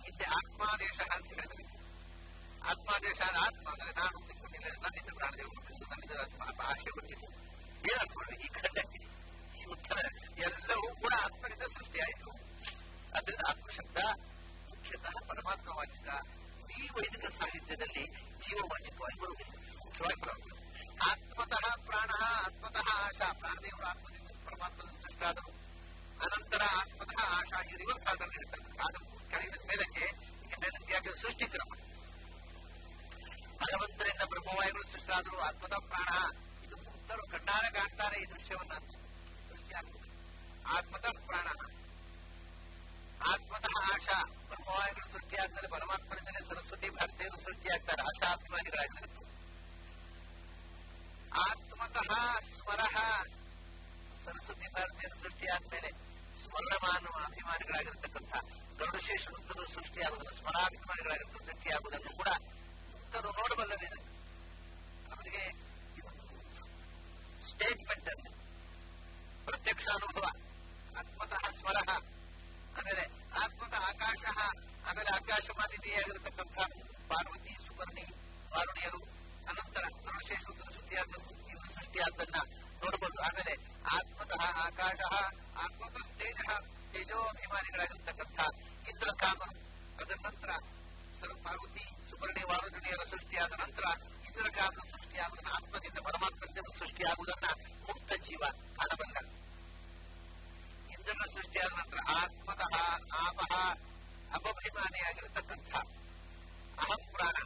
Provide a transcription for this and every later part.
ಹಿಂದೆ ಆತ್ಮಾದೇಶ ಅಂತ ಹೇಳಿದ್ರೆ ಆತ್ಮಾದೇಶ ಆದ ಆತ್ಮ ಅಂದ್ರೆ ನಾನು ತಿಳ್ಕೊಂಡಿಲ್ಲ ನನ್ನಿಂದ ಪ್ರಾಣದೇವರು ಹುಟ್ಟಿದ್ದು ನನ್ನಿಂದ ಆತ್ಮ ಆಶೆ ಹುಟ್ಟಿದ್ದು ಏನರ್ಥ ಮಾಡಿ ಈ ಖಂಡಕ್ಕೆ ಈ ಉತ್ತರ ಎಲ್ಲವೂ ಕೂಡ ಆತ್ಮನಿಂದ ಸೃಷ್ಟಿಯಾಯಿತು ಅದರಿಂದ ಆತ್ಮಶಬ್ದ ಮುಖ್ಯತಃ ಪರಮಾತ್ಮ ವಾಚಿಕ ಈ ವೈದಿಕ ಸಾಹಿತ್ಯದಲ್ಲಿ ಜೀವವಾಚಕವಾಗಿ ಬರುವುದಿಲ್ಲ ಮುಖ್ಯವಾಗಿ ಬರುವುದು ಆತ್ಮತಃ ಪ್ರಾಣ ಆತ್ಮತಃ ಆಶಾ ಪ್ರಾಣದೇವರು ಆತ್ಮದಿಂದ ಪರಮಾತ್ಮದಿಂದ ಸೃಷ್ಟಾದರು ಅನಂತರ ಆತ್ಮತಃ ಆಶಾ ಈ ರಿವರ್ಸ್ ಆರ್ಡರ್ ಇರ್ತಾರೆ ಅದು ಕೆಳಗಿನ ಮೇಲಕ್ಕೆ ಮೇಲಕ್ಕೆ ಯಾಕೆ ಸೃಷ್ಟಿ ಕ್ರಮ ಭಗವಂತರಿಂದ ಬ್ರಹ್ಮವಾಯುಗಳು ಸೃಷ್ಟಾದರು ಆತ್ಮತಃ ಪ್ರಾಣ ಇದು ಮುಕ್ತರು ಕಣ್ಣಾರ ಕಾಣ್ತಾರೆ ಈ ದೃಶ್ಯವನ್ನ ಸೃಷ್ಟಿಯಾಗ್ತದೆ ಆತ್ಮತಃ ಪ್ರಾಣ ಆತ್ಮತಃ ಆಶಾ ಬ್ರಹ್ಮವಾಯುಗಳು ಸೃಷ್ಟಿಯಾದ್ಮೇಲೆ ಪರಮಾತ್ಮನಿಂದಲೇ ಸರಸ್ವತಿ ಭಾರತೀಯರು ಸೃಷ್ಟಿಯಾಗ್ತಾರೆ ಆಶಾ ಅಭಿಮಾನಿಗಳಾಗಿರ್ತಾರೆ ಆತ್ಮತಃ ಸ್ವರಃ ಸರಸ್ವತಿ ಭಾರತೀಯರು ಸೃಷ್ಟಿಯಾದ್ಮೇಲೆ ಸ್ವರ್ಣಮಾನ ಅಭಿಮಾನಿಗಳಾಗಿರ್ತಕ್ಕಂಥ ಗರುಡಶೇಷ ವೃತ್ತರು ಸೃಷ್ಟಿಯಾಗುವುದನ್ನು ಸ್ಮರಾಭಿಮಾನಿಗಳಾಗಿರ್ತ ಸೃಷ್ಟಿಯಾಗುವುದನ್ನು ಕೂಡ ಮುಕ್ತರು ನೋಡಬಲ್ಲದಿದೆ ಅವರಿಗೆ ಇದು ಸ್ಟೇಟ್ಮೆಂಟ್ ಅಲ್ಲ ಪ್ರತ್ಯಕ್ಷ ಅನುಭವ ಆತ್ಮತಃ ಸ್ವರಃ ಆಮೇಲೆ ಆತ್ಮತಃ ಆಕಾಶ ಆಮೇಲೆ ಆಕಾಶಮಾನಿಧಿಯಾಗಿರತಕ್ಕಂಥ ಪಾರ್ವತಿ ಸುಪರ್ಣಿ ವಾರುಣಿಯರು ಅನಂತರ ಗರುಡಶೇಷ ವೃತ್ತರು ಸೃಷ್ಟಿಯಾದ ಇವರು ಸೃಷ್ಟಿಯಾದ್ದನ್ನ ನೋಡಬಹುದು ಆಮೇಲೆ ಆತ್ಮತಃ ಆಕಾಶ ಆತ್ಮತಃ ತೇಜ ತೇಜೋಭಿಮಾನಿಗಳಾಗಿರ್ತಕ್ಕಂಥ ಇಂದ್ರ ಕಾಮನು ಅದರ ನಂತರ ಸರ್ ಪಾರ್ವತಿ ಸುಪರ್ಣಿ ವಾರುಣಿಯರ ಸೃಷ್ಟಿಯಾದ ನಂತರ ಇಂದ್ರ ಕಾಮನ ಸೃಷ್ಟಿಯಾಗುವುದನ್ನು ಆತ್ಮದಿಂದ ಪರಮಾತ್ಮದಿಂದ ಸೃಷ್ಟಿಯಾಗುವುದನ್ನ ಮುಕ್ತ ಜೀವ ಕಾಣಬಲ್ಲ ಇಂದ್ರನ ಸೃಷ್ಟಿಯಾದ ನಂತರ ಆತ್ಮತಃ ಆಪಹ ಅಪಭಿಮಾನಿಯಾಗಿರತಕ್ಕಂಥ ಅಹಂ ಪ್ರಾಣ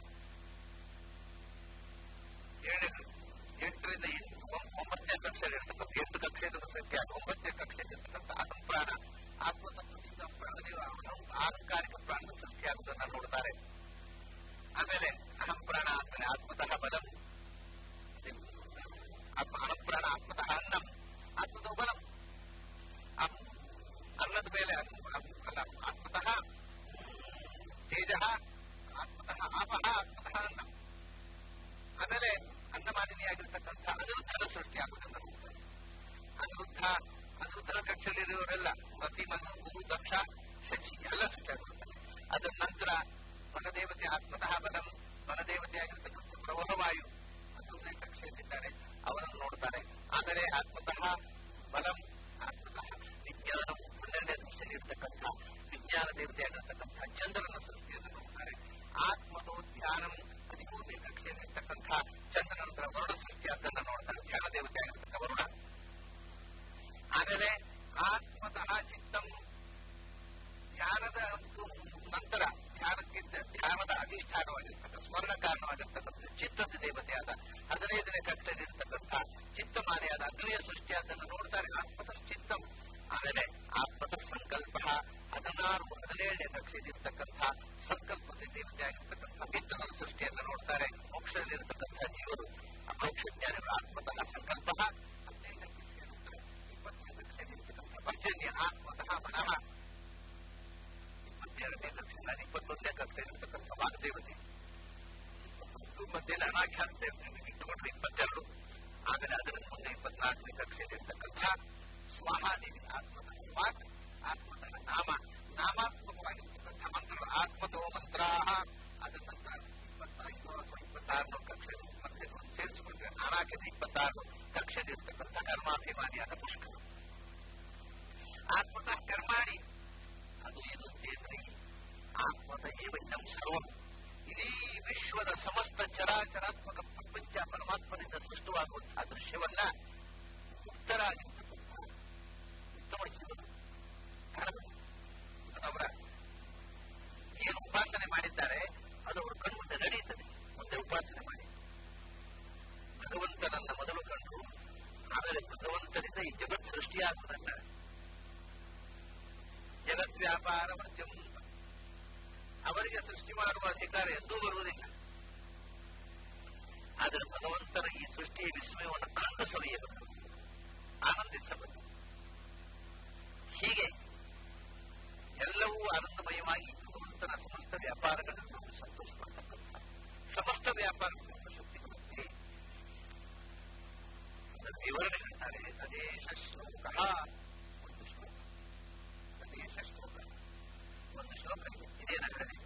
ಏಳನೇ ಎಂಟರಿಂದ ಒಂಬತ್ತನೇ ಕಕ್ಷೆಯಲ್ಲಿ ಇರತಕ್ಕಂಥ ಎಂಟು ಕಕ್ಷೆಯಿಂದ ಸೃಷ್ಟಿಯಾದ ಒಂಬತ್ತನೇ ಕಕ್ಷೆಯಲ್ಲಿ ಇರತಕ್ಕಂಥ ಅಹಂ ಪ್ರಾಣ ಆತ್ಮತತ್ವದಿಂದ ಪ್ರಾಣದೇವ ಅಹಂಕಾರಿಕ ಪ್ರಾಣ ಸೃಷ್ಟಿಯಾಗುವುದನ್ನು ನೋಡ್ತಾರೆ ಆಮೇಲೆ ಅಹಂ ಪ್ರಾಣ ಆದ್ಮೇಲೆ ಆತ್ಮತಃ ಬಲಂ ಅಹಂ ಪ್ರಾಣ ಆತ್ಮತಃ ಅನ್ನಂ ಆತ್ಮತಃ ಬಲಂ ಅನ್ನದ ಮೇಲೆ ಅಲ್ಲ ಆತ್ಮತಃ ತೇಜ ಆತ್ಮತಃ ಆಪಹ ಆತ್ಮತಃ ಅನ್ನ ಆಮೇಲೆ ಅನ್ನಮಾಲಿನಿಯಾಗಿರ್ತಕ್ಕಂಥ ಅನಿರುದ್ಧನ ಸೃಷ್ಟಿಯಾಗುವುದನ್ನು ನೋಡ್ತಾರೆ ಅನಿರುದ್ಧ ಅನಿರುದ್ಧನ ಕಕ್ಷೆಯಲ್ಲಿರುವವರೆಲ್ಲ ಪ್ರತಿ ಮನು ಗುರು ದಕ್ಷ ಶಚಿ ಎಲ್ಲ ಸೃಷ್ಟಿಯಾಗುತ್ತಾರೆ ಅದರ ನಂತರ ವನದೇವತೆ ಆತ್ಮತಃ ಬಲಂ ವನದೇವತೆಯಾಗಿರ್ತಕ್ಕಂಥ ಪ್ರವಾಹವಾಯು ಹನ್ನೊಂದನೇ ಕಕ್ಷೆಯಲ್ಲಿದ್ದಾರೆ ಅವರನ್ನು ನೋಡ್ತಾರೆ ಆಮೇಲೆ ಆತ್ಮತಃ ಬಲಂ ಆತ್ಮತಃ ವಿಜ್ಞಾನವು ಹನ್ನೆರಡನೇ ದೃಷ್ಟಿಯಲ್ಲಿ ಇರ್ತಕ್ಕಂಥ ವಿಜ್ಞಾನ ದೇವತೆಯಾಗಿರ್ತಕ್ಕಂಥ ಚಂದ್ರನ ಸೃಷ್ಟಿಯನ್ನು ನೋಡ್ತಾರೆ ಆತ್ಮದೋ ಧ್ಯಾನಂ ಹದಿಮೂರನೇ ಕಕ್ಷೆಯಲ್ಲಿ ಇರ್ತಕ್ಕಂಥ ಚಂದ್ರನ ನಂತರ ವರುಣ ಸೃಷ್ಟಿಯಾದ್ದನ್ನು ನೋಡ್ತಾರೆ ಧ್ಯಾನ ದೇವತೆಯಾಗಿರ್ತಕ್ಕ ವರುಣ ಆಮೇಲೆ ಆತ್ಮತಃ ಚಿತ್ತಂ ಧ್ಯಾನದ ನಂತರ ಧ್ಯಾನಕ್ಕಿಂತ ಧ್ಯಾನದ ಅಧಿಷ್ಠಾನವಾಗಿರ್ತಕ್ಕ ಸ್ಮರಣ ಕಾರಣವಾಗಿರ್ತಕ್ಕಂಥ ಚಿತ್ತದ ದೇವತೆಯಾದ ಹದಿನೈದನೇ ಕಟ್ಟೆಯಲ್ಲಿ ಇರತಕ್ಕಂಥ ಚಿತ್ತಮಾನೆಯಾದ ಅಗ್ನಿಯ ಸೃಷ್ಟಿಯಾದನ್ನು ನೋಡ್ತಾರೆ ಆತ್ಮತಃ ಚಿತ್ತಂ ಆಮೇಲೆ ಆತ್ಮತಃ ಸಂಕಲ್ಪ ಹದಿನಾರು ಹದಿನೇಳನೇ ಕಕ್ಷೆಯಲ್ಲಿ ಇರ್ತಕ್ಕಂಥ ಸಂಕಲ್ಪದ ದೇವತೆಯಾಗಿರ್ತಕ್ಕಂಥ ಮಿತ್ರನ ಸೃಷ್ಟಿಯನ್ನು ನೋಡ್ತಾರೆ ಮೋಕ್ಷದಲ್ಲಿರತಕ್ಕಂಥ ಜೀವರು ಮೋಕ್ಷ ಜ್ಞಾನಿಗಳು ಆತ್ಮತಃ ಸಂಕಲ್ಪ ಹದಿನೈದನೇ ಕಕ್ಷೆಯ ನಂತರ ಇಪ್ಪತ್ತನೇ ಕಕ್ಷೆಯಲ್ಲಿ ಇರ್ತಕ್ಕಂಥ ಪರ್ಜನ್ಯ ಆತ್ಮತಃ ಮನಃ ಇಪ್ಪತ್ತೆರಡನೇ ಕಕ್ಷೆಯಲ್ಲಿ ಇಪ್ಪತ್ತೊಂದನೇ ಕಕ್ಷೆಯಲ್ಲಿ ಇರ್ತಕ್ಕಂಥ ವಾಗ್ದೇವತೆ ಮಧ್ಯದಲ್ಲಿ ಅನಾಖ್ಯಾತ ದೇವತೆ ಇಟ್ಟುಕೊಂಡ್ರೆ ಇಪ್ಪತ್ತೆರಡು ಆಮೇಲೆ ಅದರ ಮುಂದೆ ಇಪ್ಪತ್ನಾಲ್ಕನೇ ಕಕ್ಷೆಯಲ್ಲಿ ಇರ್ತಕ್ಕಂಥ ಸ್ವಾಹಾದೇವಿ ಆತ್ಮತಃ ವಾಕ್ ಆತ್ಮತಃ ನಾಮ ನಾಮಾತ್ಮಕವಾಗಿರ್ತಕ್ಕಂಥ ಮಂತ್ರಗಳು ಆತ್ಮತೋ ಮಂತ್ರ ಅದರ ನಂತರ ಇಪ್ಪತ್ತೈದು ಅಥವಾ ಇಪ್ಪತ್ತಾರನೇ ಕಕ್ಷೆ ಮತ್ತೆ ಸೇರಿಸಿಕೊಂಡ್ರೆ ನಾನಾಕಿದ ಇಪ್ಪತ್ತಾರು ಕಕ್ಷೆಯಲ್ಲಿ ಇರ್ತಕ್ಕಂಥ ಕರ್ಮಾಭಿಮಾನಿಯಾದ ಪುಷ್ಕರ ಆತ್ಮತಃ ಕರ್ಮಾಣಿ ಅದು ಏನು ಅಂತೇಳಿ ಆತ್ಮದ ಏವೈನಂ ಸರ್ವಂ ಇಡೀ ವಿಶ್ವದ ಸಮಸ್ತ ಚರಾಚರಾತ್ಮಕ ಪ್ರಪಂಚ ಪರಮಾತ್ಮನಿಂದ ಸೃಷ್ಟವಾಗುವಂತಹ ದೃಶ್ಯವನ್ನ ಮುಕ್ತರಾಗಿರ್ತಕ್ಕಂಥ ಉತ್ತಮ ಜೀವನ ಕಾಣಬಹುದು ಅವರ ಏನು ಉಪಾಸನೆ ಮಾಡಿದ್ದಾರೆ ಅದು ಅವರು ಕಣ್ಮುಂದೆ ನಡೆಯುತ್ತದೆ ಮುಂದೆ ಉಪಾಸನೆ ಮಾಡಿ ಭಗವಂತನನ್ನ ಮೊದಲು ಕಂಡು ಆಮೇಲೆ ಭಗವಂತನಿಂದ ಈ ಜಗತ್ ಸೃಷ್ಟಿಯಾಗುವುದನ್ನ ಜಗತ್ ವ್ಯಾಪಾರ ವರ್ಜಂ ಅವರಿಗೆ ಸೃಷ್ಟಿ ಮಾಡುವ ಅಧಿಕಾರ ಎಂದೂ ಬರುವುದಿಲ್ಲ ಆದರೆ ಭಗವಂತನ ಈ ಸೃಷ್ಟಿಯ ವಿಸ್ಮಯವನ್ನು ಕಂಡು ಸವಿಯಬೇಕು ಆನಂದಿಸಬೇಕು ಹೀಗೆ ಎಲ್ಲವೂ ಆನಂದಮಯವಾಗಿ ಭಗವಂತನ ಸಮಸ್ತ ವ್ಯಾಪಾರಗಳನ್ನು ಸಂತೋಷಪಡ್ತಕ್ಕಂಥ ಸಮಸ್ತ ವ್ಯಾಪಾರಗಳನ್ನು ಶಕ್ತಿ ಬರುತ್ತೆ ಅದರ ವಿವರಣೆ ಹೇಳ್ತಾರೆ ತದೇಶ ಶ್ಲೋಕ ಒಂದು ಶ್ಲೋಕ ತದೇಶ ಶ್ಲೋಕ ಒಂದು ಶ್ಲೋಕ ಇದೆ ಇದೇನ ಹೇಳಿದೆ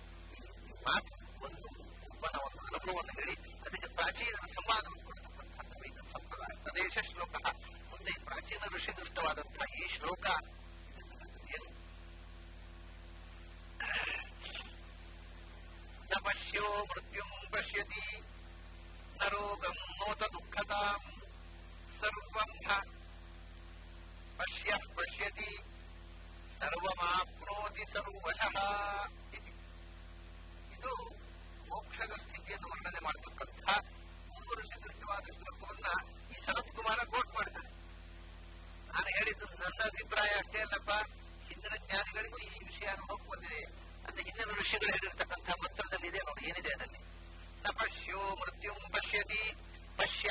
ಮೃತ್ಯುಂ ಪಶ್ಯತಿ ನ ರೋಗಂ ನೋತ ದುಃಖತಾಂ ಸರ್ವಂ ಹ ಪಶ್ಯ ಪಶ್ಯತಿ ಸರ್ವಮಾಪ್ನೋತಿ ಸರ್ವಶಃ ಇತಿ ಇದು ಮೋಕ್ಷದ ಸ್ಥಿತಿಯನ್ನು ವರ್ಣನೆ ಮಾಡತಕ್ಕಂಥ ಮುಂದುವರಿಸಿ ದೃಷ್ಟವಾದ ಶ್ಲೋಕವನ್ನ ಈ ಸನತ್ ಕುಮಾರ ಕೋಟ್ ಮಾಡ್ತಾನೆ ನಾನು ಹೇಳಿದ್ದು ನನ್ನ ಅಭಿಪ್ರಾಯ ಅಷ್ಟೇ ಅಲ್ಲಪ್ಪ ಹಿಂದಿನ ಜ್ಞಾನಿಗಳಿಗೂ ಈ ವಿಷಯ ಅನುಭವ ಬಂದಿದೆ ಅಂದ್ರೆ ಹಿಂದಿನ ಋಷಿಗಳು ಹೇಳಿರ್ತಕ್ಕಂಥ ಮಂತ್ರದಲ್ಲಿ ಇದೆ ನೋಡಿ ಏನಿದೆ ಅದರಲ್ಲಿ ನ ಪಶ್ಯೋ ಮೃತ್ಯುಂ ಪಶ್ಯತಿ ಪಶ್ಯ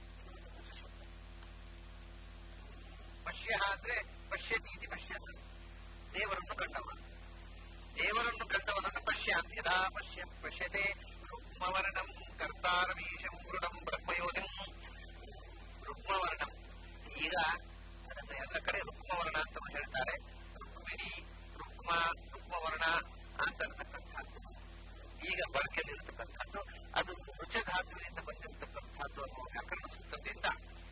ಪಶ್ಯ ಅಂದ್ರೆ ಪಶ್ಯತಿ ಇತಿ ಪಶ್ಯ ದೇವರನ್ನು ಕಂಡವ ದೇವರನ್ನು ಕಂಡವನನ್ನು ಪಶ್ಯ ಅಂತ ಯದಾ ಪಶ್ಯ ಪಶ್ಯತೆ ರುಕ್ಮವರ್ಣಂ ಕರ್ತಾರವೀಶಂ ಮೃಡಂ ಬ್ರಹ್ಮಯೋನಿಂ ರುಕ್ಮವರ್ಣಂ ಈಗ ಅದನ್ನು ಎಲ್ಲ ಕಡೆ ರುಕ್ಮವರ್ಣ ಅಂತ ಹೇಳ್ತಾರೆ ರುಕ್ಮಿಣಿ ರುಕ್ಮ ರುಕ್ಮವರ್ಣ ಅಂತಕ್ಕಂಥದ್ದು ಈಗ ಬಳಕೆಯಲ್ಲಿರತಕ್ಕಂಥದ್ದು ಅದು ರುಚಧಾತುವಿನಿಂದ ಬಂದಿರತಕ್ಕಂಥದ್ದು ಅನ್ನುವ ವ್ಯಾಕರಣ ಸೂತ್ರದಿಂದ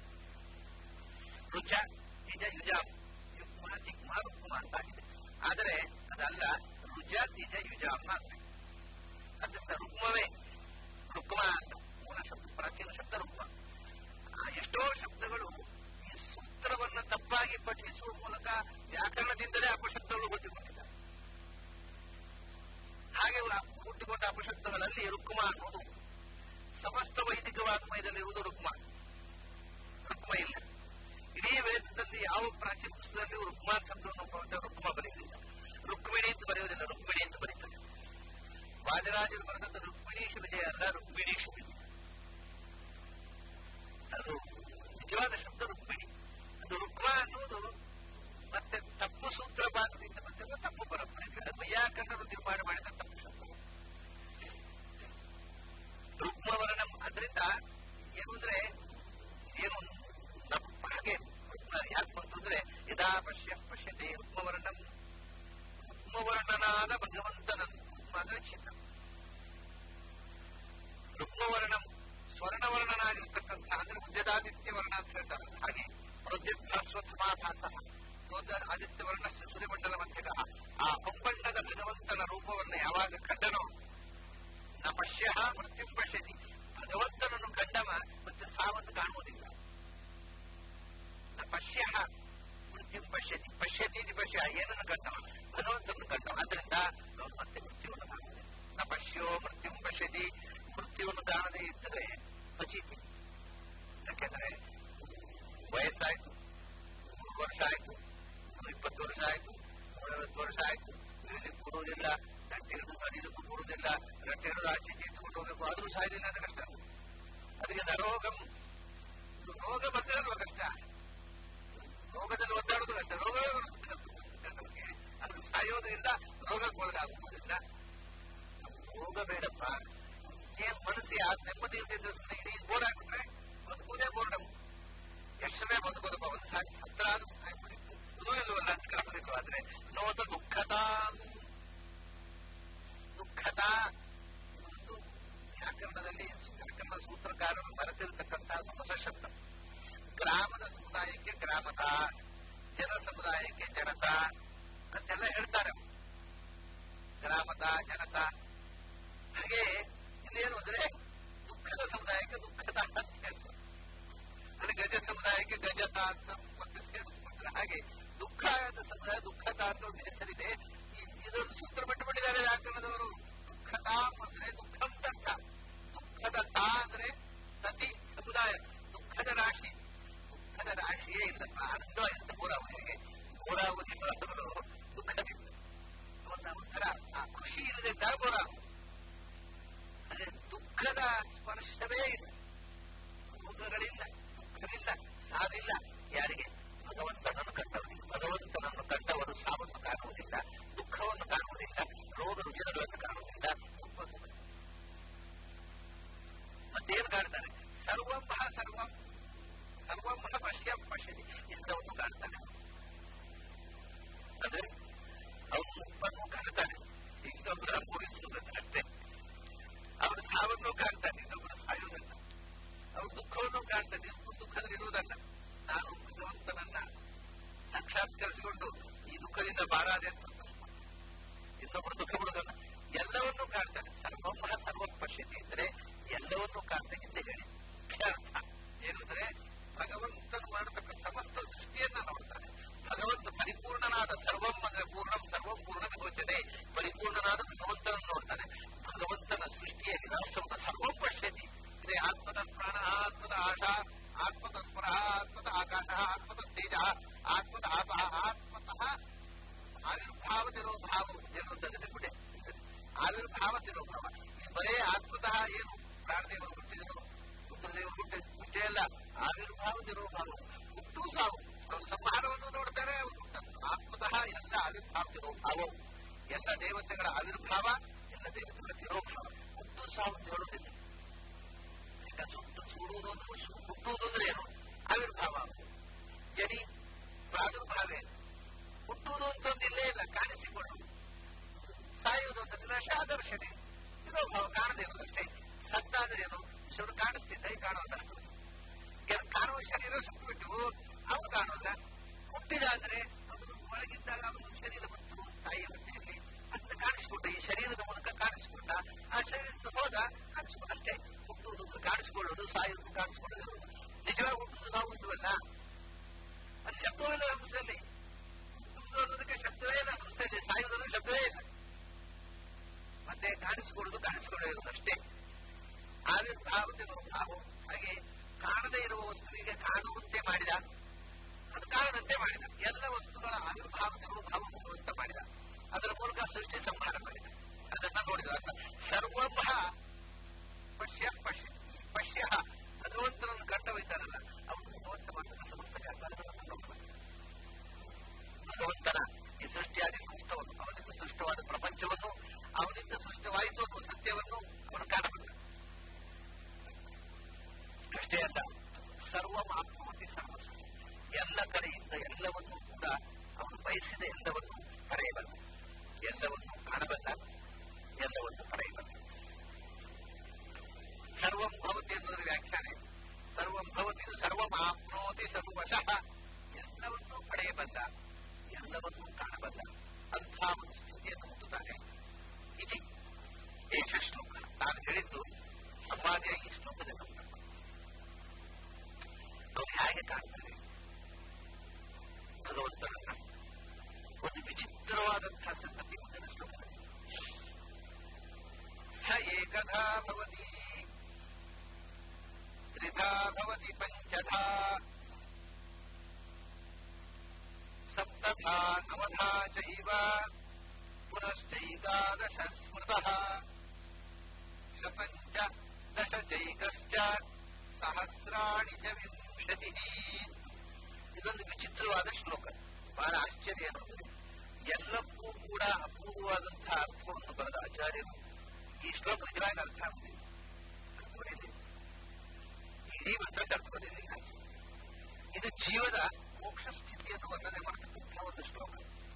ರುಚ ನಿಜ ಯುಜಾಂ ಯುಗ್ಮ ಜಿಗ್ಮ ರುಕ್ಮ ಅಂತಾಗಿದೆ ಆದರೆ ಅದಲ್ಲ ರುಜ ನಿಜ ಯುಜಾಂ ಅಂತ ಅದರಿಂದ ರುಕ್ಮವೇ ರುಕ್ಮ ಅಂತ ಮೂಲ ಶಬ್ದ ಪ್ರಾಚೀನ ಶಬ್ದ ರುಕ್ಮ ಎಷ್ಟೋ ಶಬ್ದಗಳು ಈ ಸೂತ್ರವನ್ನು ತಪ್ಪಾಗಿ ಪಠಿಸುವ ಮೂಲಕ ವ್ಯಾಕರಣದಿಂದಲೇ ಅಪಶಬ್ದಗಳು ಹುಟ್ಟಿಕೊಂಡಿದ್ದಾರೆ ಹಾಗೆ ಹುಟ್ಟಿಕೊಂಡ ಅಪಶಬ್ದಗಳಲ್ಲಿ ರುಕ್ಮ ಅನ್ನೋದು ಸಮಸ್ತ ವೈದಿಕ ವಾಗ್ಮಯದಲ್ಲಿರುವುದು ರುಕ್ಮ ರುಕ್ಮ ಇಲ್ಲ ಇಡೀ ವೇದದಲ್ಲಿ ಯಾವ ಪ್ರಾಚೀನ ಪುಸ್ತಕದಲ್ಲಿಯೂ ರುಕ್ಮ ಶಬ್ದವನ್ನು ಬರೆದ ರುಕ್ಮ ಬರೆಯುವುದಿಲ್ಲ ರುಕ್ಮಿಣಿ ಅಂತ ಬರೆಯುವುದಿಲ್ಲ ರುಕ್ಮಿಣಿ ಅಂತ ಬರೀತಾರೆ ವಾಜರಾಜರು ಬರೆದದ್ದು ರುಕ್ಮಿಣೀಶ ವಿಜಯ ಅಲ್ಲ ರುಕ್ಮಿಣೀಶ ವಿಜಯ ಅದು ನಿಜವಾದ ಶಬ್ದ ರುಕ್ಮಿಣಿ ಅದು ರುಕ್ಮ ಅನ್ನುವುದು ಮತ್ತೆ ತಪ್ಪು ಸೂತ್ರ ಭಾಗದಿಂದ ಬಂದಿರುವ ತಪ್ಪು ಪರಂಪರೆ ಅದು ವೈಯಾಕರಣರು ನಿರ್ಮಾಣ ಮಾಡಿದ ತಪ್ಪು ಶಬ್ದ ರುಕ್ಮವರ್ಣಂ ಅದರಿಂದ ಏನು ಅಂದ್ರೆ ಏನು ನಮ್ಮ ಹಾಗೆ ಯಾಕೆ ಬಂತು ಅಂದ್ರೆ ಯದಾ ಪಶ್ಯ ಪಶ್ಯತೆ ರುಕ್ಮವರ್ಣಂ ರುಕ್ಮವರ್ಣನಾದ ಭಗವಂತನನ್ನು ಅಂದ್ರೆ ಚಿನ್ನ ರುಕ್ಮವರ್ಣಂ ಸ್ವರ್ಣವರ್ಣನಾಗಿರ್ತಕ್ಕಂಥ ಅಂದ್ರೆ ಉದ್ಯದಾದಿತ್ಯ ವರ್ಣ ಅಂತ ಹೇಳ್ತಾರೆ ಹಾಗೆ ಪ್ರದ್ಯುತ್ಸಮಾಭಾಸ ಆದಿತ್ಯ ವರ್ಣ ಸೂರ್ಯಮಂಡಲ ಮಧ್ಯಗ ಆ ಹೊಂಬಣ್ಣದ ಭಗವಂತನ ರೂಪವನ್ನು ಯಾವಾಗ ಕಂಡನೋ ನ ಪಶ್ಯ ಮೃತ್ಯು ಪಶ್ಯತಿ ಭಗವಂತನನ್ನು ಕಂಡವ ಮತ್ತೆ ಸಾವನ್ನು ಕಾಣುವುದಿಲ್ಲ ನ ಪಶ್ಯ ಮೃತ್ಯು ಪಶ್ಯತಿ ಪಶ್ಯತಿ ಪಶ್ಯ ಏನನ್ನು ಕಂಡವ ಭಗವಂತನನ್ನು ಕಂಡವ ಅದರಿಂದ ಅವನು ಮತ್ತೆ ಮೃತ್ಯುವನ್ನು ಕಾಣುವುದಿಲ್ಲ ನ ಪಶ್ಯೋ ಮೃತ್ಯು ಪಶ್ಯತಿ ಮೃತ್ಯುವನ್ನು ಕಾಣದೇ ಇದ್ದರೆ ಪಚೀತಿ ಯಾಕೆಂದ್ರೆ ವಯಸ್ಸಾಯ್ತು ಮೂರು ವರ್ಷ ಆಯ್ತು ಇಪ್ಪತ್ತು ವರ್ಷ ಆಯ್ತು ನೂರೈವತ್ತು ವರ್ಷ ಆಯ್ತು ಕೊಡುವುದಿಲ್ಲ ಗಂಟೆ ಹಿಡಿದು ನಡೀಲಿಕ್ಕೂ ಕೊಡುವುದಿಲ್ಲ ಗಂಟೆ ಹಿಡಿದು ಆಚೆ ಎತ್ಕೊಂಡು ಹೋಗ್ಬೇಕು ಆದ್ರೂ ಸಾಯಲಿಲ್ಲ ಅಂದ್ರೆ ಕಷ್ಟ ಅದಕ್ಕೆ ನರೋಗಂ ರೋಗ ಬಂದ್ರೆ ಅಲ್ವಾ ಕಷ್ಟ ರೋಗದಲ್ಲಿ ಒದ್ದಾಡೋದು ಕಷ್ಟ ರೋಗವೇ ಬರುತ್ತೆ ಅದು ಸಾಯೋದು ಇಲ್ಲ ರೋಗಕ್ಕೆ ಒಳಗಾಗುವುದಿಲ್ಲ ರೋಗ ಬೇಡಪ್ಪ ಏನ್ ಮನಸ್ಸಿ ಆ ನೆಮ್ಮದಿ ಇರ್ತಿದ್ರೆ ಇಡೀ ಬೋರ್ಡ್ ಹಾಕ್ಬಿಟ್ರೆ ಬದುಕುವುದೇ ಬೋರ್ಡಮ್ ಎಷ್ಟನೇ ಬದುಕೋದಪ್ಪ ಒಂದು ಸಾರಿ ಸತ್ತಾದ್ರೂ ಸಾಯ್ಬೋದಿತ್ತು ಅದು ಇಲ್ಲವಲ್ಲ ಅಂತ ಕಾಣೋದಿಲ್ಲ ಆದ್ರೆ ನೋಟ ದುಃಖದ ದುಃಖದ ಒಂದು ವ್ಯಾಕರಣದಲ್ಲಿ ವ್ಯಾಕರಣ ಸೂತ್ರಕಾರರು ಬರೆದಿರತಕ್ಕಂತಹ ಹೊಸ ಶಬ್ದ ಗ್ರಾಮದ ಸಮುದಾಯಕ್ಕೆ ಗ್ರಾಮದ ಜನ ಸಮುದಾಯಕ್ಕೆ ಜನತ ಅಂತೆಲ್ಲ ಹೇಳ್ತಾರೆ ಗ್ರಾಮದ ಜನತ ಹಾಗೆ ಇಲ್ಲೇನು ಅಂದ್ರೆ ದುಃಖದ ಸಮುದಾಯಕ್ಕೆ ದುಃಖದ ಅಂತ ಹೆಸರು ಅಂದ್ರೆ ಗಜ ಸಮುದಾಯಕ್ಕೆ ಗಜತ ಅಂತ ಮತ್ತೆ ಸೇರಿಸ್ಕೊಂಡ್ರೆ ಹಾಗೆ ದುಃಖದ ಸಮುದಾಯ ದುಃಖದ ಅಂತ ಒಂದು ಹೆಸರಿದೆ ಇದೊಂದು ಸೂತ್ರ ಬಿಟ್ಟುಬಿಟ್ಟಿದ್ದಾರೆ ವ್ಯಾಕರಣದವರು ದುಃಖದ ಅಂದ್ರೆ ದುಃಖಂ ಅರ್ಥ ದುಃಖದ ತಾ ಅಂದ್ರೆ ತತಿ ಸಮುದಾಯ ದುಃಖದ ರಾಶಿ ದುಃಖದ ರಾಶಿಯೇ ಇಲ್ಲಪ್ಪ ಆನಂದ ಅಂತ ಬೋರಾವಧಿಗೆ ಬೋರಾವಧಿ ದುಃಖದಿಂದ ಒಂದ ಒಂಥರ ಆ ಖುಷಿ ಇಲ್ಲದಿದ್ದಾಗ ಬೋರಾವು ಅದೇ ದುಃಖದ ಸ್ಪರ್ಶವೇ ಇಲ್ಲ ರೋಗಗಳಿಲ್ಲ ದುಃಖವಿಲ್ಲ ಸಾವಿಲ್ಲ ಯಾರಿಗೆ ಭಗವಂತನನ್ನು ಕಂಡವರಿಗೆ ಭಗವಂತನನ್ನು ಕಂಡವರು ಸಾವನ್ನು ಕಾಣುವುದಿಲ್ಲ ದುಃಖವನ್ನು ಕಾಣುವುದಿಲ್ಲ ರೋಗ ರುಜಿನಗಳನ್ನು ಕಾಣುವುದಿಲ್ಲ ಮತ್ತೇನು ಕಾಣ್ತಾರೆ ಸರ್ವಂಹ ಸರ್ವಂ ಸರ್ವಂಹ ಪಶ್ಯ ಪಶ್ಯತಿ ಎಲ್ಲವನ್ನು ಕಾಣ್ತಾನೆ ಅಂದ್ರೆ ಅವನು ಮುಪ್ಪನ್ನು ಕಾಣ್ತಾನೆ ಇನ್ನೊಬ್ಬರ ಪೂರಿಸುವುದನ್ನು ಅಷ್ಟೇ ಅವನು ಸಾವನ್ನು ಕಾಣ್ತಾನೆ ಇನ್ನೊಬ್ಬರು ಸಾಯುವುದಲ್ಲ ಅವನು ದುಃಖವನ್ನು ಕಾಣ್ತಾನೆ ಇನ್ನೊಬ್ಬರು ದುಃಖದಲ್ಲಿರುವುದಲ್ಲ ನಾನು ಭಗವಂತನನ್ನ ಸಾಕ್ಷಾತ್ಕರಿಸಿಕೊಂಡು ಈ ದುಃಖದಿಂದ ಬಾರಾದೆ ಅಂತ ಸಂತೋಷ ತಿರೋಭಾವ ಎನ್ನುವಂಥದ್ದು ಬಿಟ್ಟೆ ಆವಿರ್ಭಾವ ತಿರೋಭಾವ ಇದು ಬರೇ ಆತ್ಮತಃ ಏನು ಪ್ರಾಣದೇವರು ಹುಟ್ಟಿದನು ರುದ್ರದೇವರು ಹುಟ್ಟಿ ಹುಟ್ಟೇ ಅಲ್ಲ ಆವಿರ್ಭಾವ ತಿರೋಭಾವ ಹುಟ್ಟು ಸಾವು ಅವರು ಸಂಹಾರವನ್ನು ನೋಡ್ತಾರೆ ಅವರು ಹುಟ್ಟರು ಆತ್ಮತಃ ಎಲ್ಲ ಆವಿರ್ಭಾವ ತಿರೋಭಾವವು ಎಲ್ಲ ದೇವತೆಗಳ ಆವಿರ್ಭಾವ ಎಲ್ಲ ದೇವತೆಗಳ ತಿರೋಭಾವ ಹುಟ್ಟು ಸಾವು ಅಂತ ಹೇಳುವುದಿಲ್ಲ ಯಾಕಂದ್ರೆ ಹುಟ್ಟು ಸುಡುವುದು ಅಂದ್ರೆ ಹುಟ್ಟುವುದು ಅಂದ್ರೆ ಏನು ಆವಿರ್ಭಾವ ಜನಿ ಪ್ರಾದುರ್ಭಾವೇ ಹುಟ್ಟುವುದು ಅಂತ ಒಂದು ಇಲ್ಲೇ ಇಲ್ಲ ಕಾಣಿಸಿಕೊಳ್ಳುವುದು ಸಾಯುವುದು ಅಂತ ನಿರಾಶಾದರ್ಶನೆ ತಿರೋಭಾವ ಕಾಣದೇ ಇರುವುದಷ್ಟೇ ಸತ್ತಾದ್ರೆ ಏನು ಶಿವರು ಕಾಣಿಸ್ತಿದ್ದ ಈ ಕಾಣೋಲ್ಲ ಕಾಣುವ ಶರೀರ ಸುಟ್ಟು ಬಿಟ್ಟು ಅವನು ಕಾಣೋಲ್ಲ ಹುಟ್ಟಿದ ಅಂದ್ರೆ ಅವನು ಒಳಗಿದ್ದಾಗ ಅವನು ಶರೀರ ಬಂತು ತಾಯಿಯ ಹೊಟ್ಟೆಯಲ್ಲಿ ಅದನ್ನ ಕಾಣಿಸಿಕೊಂಡ ಈ ಶರೀರದ ಮೂಲಕ ಕಾಣಿಸಿಕೊಂಡ ಆ ಶರೀರದಿಂದ ಹೋದ ಕಾಣಿಸಿಕೊಂಡ ಅಷ್ಟೇ ಹುಟ್ಟುವುದು ಕಾಣಿಸಿಕೊಳ್ಳೋದು ಸಾಯುವುದು ಕಾಣಿಸಿಕೊಳ್ಳೋದು ನಿಜವಾಗಿ ಹುಟ್ಟುವುದು ನಾವು ಇಲ್ವಲ್ಲ ಅದು ಶಬ್ದವಿಲ್ಲ ಹಂಸದಲ್ಲಿ ಹುಟ್ಟುವುದು ಅನ್ನೋದಕ್ಕೆ ಶಬ್ದವೇ ಇಲ್ಲ ಹಂಸದಲ್ಲಿ ಸಾಯುವುದನ್ನು ಶಬ್ದವೇ ಇಲ್ಲ ಮತ್ತೆ ಕಾಣಿಸಿಕೊಳ್ಳೋದು ಕಾಣಿಸಿಕೊಳ್ಳೋದು ಅಷ್ಟೇ ಆವಿರ್ಭಾವದ ಭಾವ ಹಾಗೆ ಕಾಣದೇ ಇರುವ ವಸ್ತುವಿಗೆ ಕಾಣುವಂತೆ ಮಾಡಿದ ಅದು ಕಾಣದಂತೆ ಮಾಡಿದ ಎಲ್ಲ ವಸ್ತುಗಳ ಆವಿರ್ಭಾವದ ಭಾವ ಹೊಂದುವಂತೆ ಮಾಡಿದ ಅದರ ಮೂಲಕ ಸೃಷ್ಟಿ ಸಂಹಾರ ಮಾಡಿದ ಅದನ್ನ ನೋಡಿದ ಅರ್ಥ ಸರ್ವಭ ಪಶ್ಯ ಪಶ್ಯ ಈ ಪಶ್ಯ ಭಗವಂತನನ್ನು ಕಂಡವಿದ್ದಾನಲ್ಲ ಅವನು ಭಗವಂತ ಮಾಡಿದ ಸಮಸ್ತ ಕರ್ಮಗಳನ್ನು ನೋಡಬೇಕು ಭಗವಂತನ ಈ ಸೃಷ್ಟಿಯಾದಿ ಸಮಸ್ತವನ್ನು ಅವನಿಂದ ಸೃಷ್ಟವಾದ ಪ್ರಪಂಚವನ್ನು ಅವನಿಂದ ಸೃಷ್ಟವಾಯಿತು ಅನ್ನುವ ಸತ್ಯವನ್ನು ಅವನು ಕಾಣಬಲ್ಲ ಅಷ್ಟೇ ಅಲ್ಲ ಸರ್ವಮಾತ್ಮವತಿ ಸರ್ವ ಎಲ್ಲ ಕಡೆಯಿಂದ ಎಲ್ಲವನ್ನೂ ಕೂಡ ಅವನು ಬಯಸಿದ ಎಲ್ಲವನ್ನು ಪಡೆಯಬಲ್ಲ ಎಲ್ಲವನ್ನು ಕಾಣಬಲ್ಲ ಎಲ್ಲವನ್ನು ಪಡೆಯಬಲ್ಲ ಸರ್ವಂ ಭವತಿ ಎನ್ನುವುದರ ವ್ಯಾಖ್ಯಾನ ಸರ್ವಂ ಭವತಿ ಸರ್ವಮಾಪ್ನೋತಿ ಸರ್ವಶಃ ಎಲ್ಲವನ್ನೂ ಪಡೆಯಬಲ್ಲ ಎಲ್ಲವನ್ನೂ ಕಾಣಬಲ್ಲ ಅಂಥ ಒಂದು ಸ್ಥಿತಿಯನ್ನು ಹೊಂದುತ್ತಾನೆ ಇದು ಏಷ ಶ್ಲೋಕ ನಾನು ಹೇಳಿದ್ದು ಸಂವಾದಿಯಾಗಿ ಈ ಶ್ಲೋಕದಲ್ಲಿ ಅವ್ರು ಹೇಗೆ ಕಾಣ್ತಾರೆ ಭಗವಂತನನ್ನ ಒಂದು ವಿಚಿತ್ರವಾದಂತಹ ಸಂಗತಿ ಮುಂದಿನ ಶ್ಲೋಕದಲ್ಲಿ ಸ ಏಕಧಾ ಭವತಿ ತ್ರಿಧಾ ಭವತಿ ಪಂಚಧಾ ಸಪ್ತಧಾ ನವಧಾ ಚೈವ ಪುನಶ್ಚೈಕಾದಶ ಸ್ಮೃತಃ ಶತಂಚ ದಶ ಚೈಕಶ್ಚ ಸಹಸ್ರಾಣಿ ಚ ವಿಂಶತಿ ಇದೊಂದು ವಿಚಿತ್ರವಾದ ಶ್ಲೋಕ ಬಹಳ ಆಶ್ಚರ್ಯ ಅನ್ನೋದು ಎಲ್ಲಕ್ಕೂ ಕೂಡ ಅಪೂರ್ವವಾದಂತಹ ಅರ್ಥವನ್ನು ಬರೆದ ಆಚಾರ್ಯರು ಈ ಶ್ಲೋಕ ನಿಜವಾಗಿ ಅರ್ಥ ಆಗುದಿಲ್ಲ ಅರ್ಥವರಿಲ್ಲ ಇಡೀ ಮಂತ್ರಕ್ಕೆ ಅರ್ಥವರಿಲ್ಲ ಇದು ಜೀವದ ಮೋಕ್ಷ ಸ್ಥಿತಿಯನ್ನು ವರ್ಣನೆ ಮಾಡತಕ್ಕಂತಹ ಒಂದು ಶ್ಲೋಕ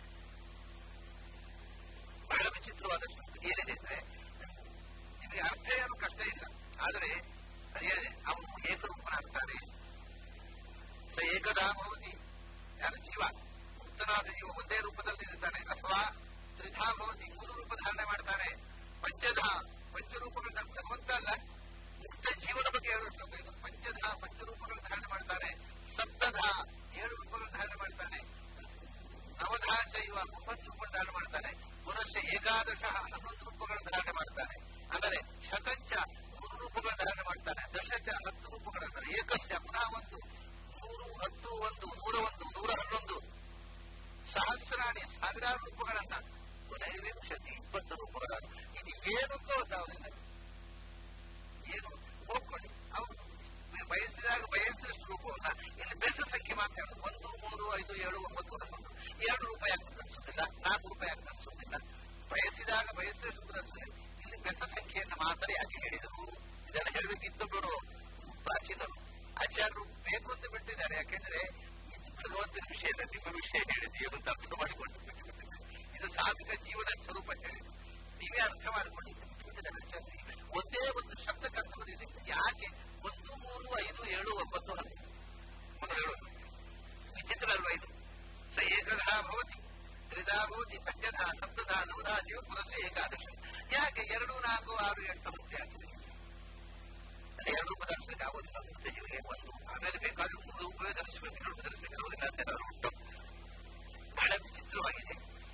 ಬಹಳ ವಿಚಿತ್ರವಾದ ಶ್ಲೋಕ ಏನಿದೆ ಅಂದ್ರೆ ಇದಕ್ಕೆ ಅರ್ಥ ಏನು ಕಷ್ಟ ಇಲ್ಲ ಆದರೆ ಅದೇನೆ ಅವನು ಏಕರೂಪನಾಗ್ತಾನೆ ಸ ಏಕದಾ ಭವತಿ ಯಾರು ಜೀವ ಮುಕ್ತನಾದ ಜೀವ ಒಂದೇ ರೂಪದಲ್ಲಿ ಇರ್ತಾನೆ ಅಥವಾ ತ್ರಿಧಾ ಭವತಿ ಮೂರು ರೂಪ ಧಾರಣೆ ಮಾಡ್ತಾನೆ ಪಂಚಧ ಪಂಚರೂಪಗಳ ಭಗವಂತ ಅಲ್ಲ ಮುಕ್ತ ಜೀವನ ಬಗ್ಗೆ ಹೇಳುವ ಶ್ಲೋಕ ಇದು ಪಂಚಧ ಪಂಚರೂಪಗಳ ಧಾರಣೆ ಮಾಡ್ತಾನೆ ಸಪ್ತಧ ಏಳು ರೂಪಗಳ ಧಾರಣೆ ಮಾಡ್ತಾನೆ ನವಧಾ ಚೈವ ಒಂಬತ್ತು ರೂಪಗಳ ಧಾರಣೆ ಮಾಡ್ತಾನೆ ಪುನಶ್ಚ ಏಕಾದಶ ಹನ್ನೊಂದು ರೂಪಗಳ ಧಾರಣೆ ಮಾಡ್ತಾನೆ ಆಮೇಲೆ ಶತಂಚ ಮೂರು ರೂಪಗಳ ಧಾರಣೆ ಮಾಡ್ತಾನೆ ದಶಚ ಹತ್ತು ರೂಪಗಳ ಏಕಸ್ಯ ಪುನಃ ಒಂದು ನೂರು ಹತ್ತು ಒಂದು ನೂರ ಒಂದು ನೂರ ಹನ್ನೊಂದು ಸಹಸ್ರಾಣಿ ಸಾವಿರಾರು ರೂಪಗಳನ್ನ ವಿಂಶತಿ ಇಪ್ಪತ್ತು ರೂಪಗಳ ಇದು ಏನು ಗೊತ್ತಾಗುದಿಲ್ಲ ಏನು ಹೋಗ್ಕೊಳ್ಳಿ ಅವನು ಬಯಸಿದಾಗ ಬಯಸಿದಷ್ಟು ರೂಪವನ್ನ ಇಲ್ಲಿ ಬೆಸ ಸಂಖ್ಯೆ ಮಾತಾಡೋದು ಒಂದು ಮೂರು ಐದು ಏಳು ಒಂಬತ್ತು ಹನ್ನೊಂದು ಎರಡು ರೂಪಾಯಿ ಆಗ್ತದೆ ಅನ್ಸೋದಿಲ್ಲ ನಾಲ್ಕು ರೂಪಾಯಿ ಆಗ್ತದೆ ಅನ್ಸೋದಿಲ್ಲ ಬಯಸಿದಾಗ ಬಯಸಿದಷ್ಟು ರೂಪದ ಅನ್ಸೋದಿಲ್ಲ ಇಲ್ಲಿ ಬೆಸ ಸಂಖ್ಯೆಯನ್ನು ಮಾತ್ರ ಯಾಕೆ ಹೇಳಿದರು ಇದನ್ನು ಹೇಳಬೇಕಿತ್ತು ಬಿಡು ಪ್ರಾಚೀನರು ಆಚಾರ್ಯರು ಬೇಕು ಅಂತ ಬಿಟ್ಟಿದ್ದಾರೆ ಯಾಕೆಂದ್ರೆ ಇದು ಭಗವಂತನ ವಿಷಯದಲ್ಲಿ ನಿಮ್ಮ ವಿಷಯ ಹೇಳಿದ್ದೀವಿ ಅಂತ ಅರ್ಥ ಮಾಡಿಕೊಂಡು ಇದು ಸಾಧಕ ಜೀವನ ಸ್ವರೂಪ ಹೇಳಿದ್ದು ನೀವೇ ಅರ್ಥ ಮಾಡಿಕೊಂಡಿದ್ದು ಬಿಟ್ಟಿದ್ದಾರೆ ಆಚಾರ್ಯ ಒಂದೇ ಒಂದು ಶಬ್ದಕ್ಕೆ ಅರ್ಥ ಬರೀಲಿ ಯಾಕೆ ಒಂದು ಮೂರು ಐದು ಏಳು ಒಂಬತ್ತು ಹತ್ತು ಮೊದಲು ಹೇಳೋದು ವಿಚಿತ್ರ ಅಲ್ವಾ ಇದು ಸ ಏಕಧಾ ಭವತಿ ತ್ರಿಧಾ ಭವತಿ ಪಂಚಧಾ ಸಪ್ತಧಾ ನವಧಾ ಜೀವ ಪುರಸ್ಸ ಏಕಾದಶ ಯಾಕೆ ಎರಡು ನಾಲ್ಕು ಆರು ಎಂಟು ಹತ್ತು ಯಾಕೆ ಅದೇ ಎರಡು ರೂಪ ಧರಿಸಲಿಕ್ಕೆ ಆಗೋದಿಲ್ಲ ಮುಕ್ತ ಜೀವಿಗೆ ಒಂದು ಆಮೇಲೆ ಬೇಕಾದ್ರೂ ಮೂರು ರೂಪಾಯಿ ಧರಿಸಬೇಕು ಎರಡು ರೂಪಾಯಿ ಧರಿಸಲಿಕ್ಕೆ ಆಗೋದಿಲ್ಲ ಅಂತ ಏನಾದ್ರು ಉಂಟು ಬಹಳ ವಿಚಿತ್ರವಾಗಿದೆ